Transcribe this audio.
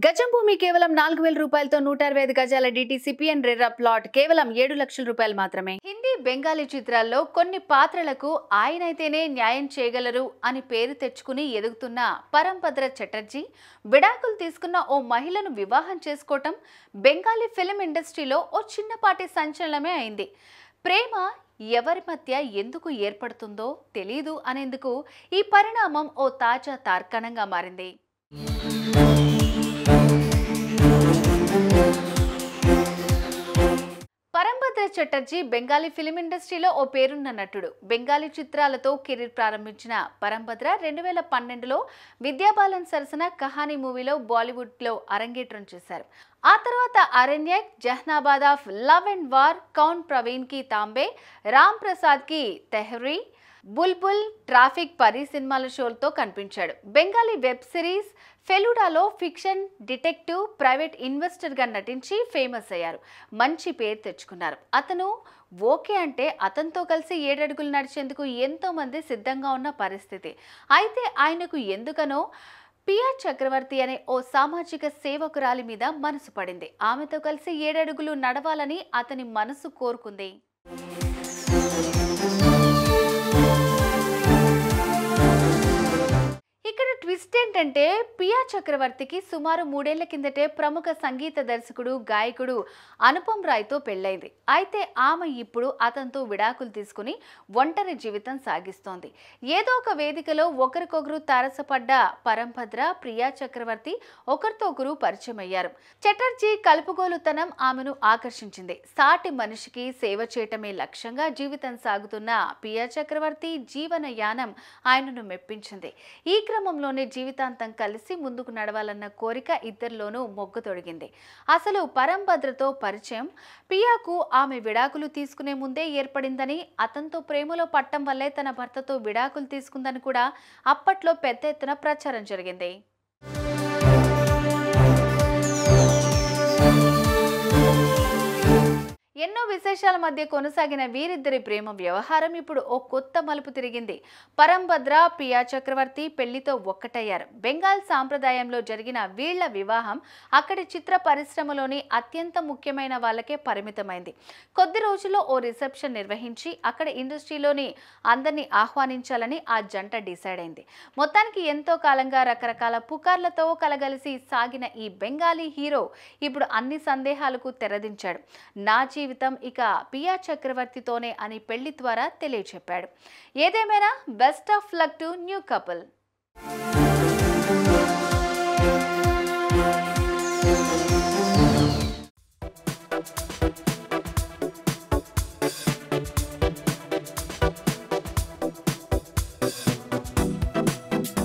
గజం భూమి కేవలం నాలుగు వేల రూపాయలతో నూట అరవై ఐదు గజాల డిటిసిపిఎన్ రెర్రా ప్లాట్ కేవలం ఏడు లక్షల రూపాయలు మాత్రమే హిందీ బెంగాలీ చిత్రాల్లో కొన్ని పాత్రలకు ఆయనైతేనే న్యాయం చేయగలరు అని పేరు తెచ్చుకుని ఎదుగుతున్న పరంభద్ర చటర్జీ విడాకులు తీసుకున్న ఓ మహిళను వివాహం చేసుకోవటం బెంగాలీ ఫిలిం ఇండస్ట్రీలో ఓ చిన్నపాటి సంచలనమే అయింది ప్రేమ ఎవరి మధ్య ఎందుకు ఏర్పడుతుందో తెలీదు అనేందుకు ఈ పరిణామం ఓ తాజా తార్కాణంగా మారింది పరంభద్ర చటర్జీ బెంగాలీ ఫిలిం ఇండస్ట్రీలో ఓ పేరున్న నటుడు బెంగాలీ చిత్రాలతో కెరీర్ ప్రారంభించిన పరంభద్ర రెండు వేల పన్నెండులో విద్యాబాలన్ సరసన కహానీ మూవీలో బాలీవుడ్లో అరంగేట్రం చేశారు ఆ తర్వాత Aranyak Jehanabad of Love and War Kaun Pravin ki Tambe Ram Prasad కి తెహ్రీ బుల్బుల్ ట్రాఫిక్ పరి సినిమాల షోలతో కనిపించాడు బెంగాలీ వెబ్ సిరీస్ ఫెలుడాలో ఫిక్షన్ డిటెక్టివ్ ప్రైవేట్ ఇన్వెస్టర్గా నటించి ఫేమస్ అయ్యారు మంచి పేరు తెచ్చుకున్నారు అతను ఓకే అంటే అతనితో కలిసి ఏడడుగులు నడిచేందుకు ఎంతో మంది సిద్ధంగా ఉన్న పరిస్థితి అయితే ఆయనకు ఎందుకనో పిఆర్ చక్రవర్తి అనే ఓ సామాజిక సేవకురాలి మీద మనసు పడింది ఆమెతో కలిసి ఏడడుగులు నడవాలని అతని మనసు కోరుకుంది ఇక్కడ ట్విస్ట్ ఏంటంటే పియా చక్రవర్తికి సుమారు మూడేళ్ల కిందటే ప్రముఖ సంగీత దర్శకుడు గాయకుడు అనుపమ్ రాయ్తో పెళ్ళైంది అయితే ఆమె ఇప్పుడు అతనితో విడాకులు తీసుకుని ఒంటరి జీవితం సాగిస్తోంది ఏదో ఒక వేదికలో ఒకరికొకరు తారసపడ్డ పరంభద్ర ప్రియా చక్రవర్తి ఒకరితో ఒకరు పరిచయం అయ్యారు చటర్జీ కలుపుగోలుతనం ఆమెను ఆకర్షించింది సాటి మనిషికి సేవ చేయటమే లక్ష్యంగా జీవితం సాగుతున్న పియా చక్రవర్తి జీవన యానం ఆయనను మెప్పించింది ఈ క్రమంలోనే జీవితాంతం కలిసి ముందుకు నడవాలన్న కోరిక ఇద్దరిలోనూ మొగ్గు తొడిగింది అసలు పరంభద్రతో పరిచయం పియాకు ఆమె విడాకులు తీసుకునే ముందే ఏర్పడిందని అతనితో ప్రేమలో పట్టం వల్లే తన భర్తతో విడాకులు తీసుకుందని కూడా అప్పట్లో పెద్ద ఎత్తున ప్రచారం జరిగింది ఎన్నో విశేషాల మధ్య కొనసాగిన వీరిద్దరి ప్రేమ వ్యవహారం ఇప్పుడు ఓ కొత్త మలుపు తిరిగింది పరంభద్ర పియా చక్రవర్తి పెళ్లితో ఒక్కటయ్యారు బెంగాల్ సాంప్రదాయంలో జరిగిన వీళ్ల వివాహం అక్కడి చిత్ర పరిశ్రమలోని అత్యంత ముఖ్యమైన వాళ్ళకే పరిమితమైంది కొద్ది రోజుల్లో ఓ రిసెప్షన్ నిర్వహించి అక్కడ ఇండస్ట్రీలోని అందరినీ ఆహ్వానించాలని ఆ జంట డిసైడ్ అయింది మొత్తానికి ఎంతో కాలంగా రకరకాల పుకార్లతో కలగలిసి సాగిన ఈ బెంగాలీ హీరో ఇప్పుడు అన్ని సందేహాలకు తెరదించాడు నా జీవితం ఇక పియా చక్రవర్తితోనే అని పెళ్లి ద్వారా తెలియచెప్పాడు ఏదేమైనా best of luck to new couple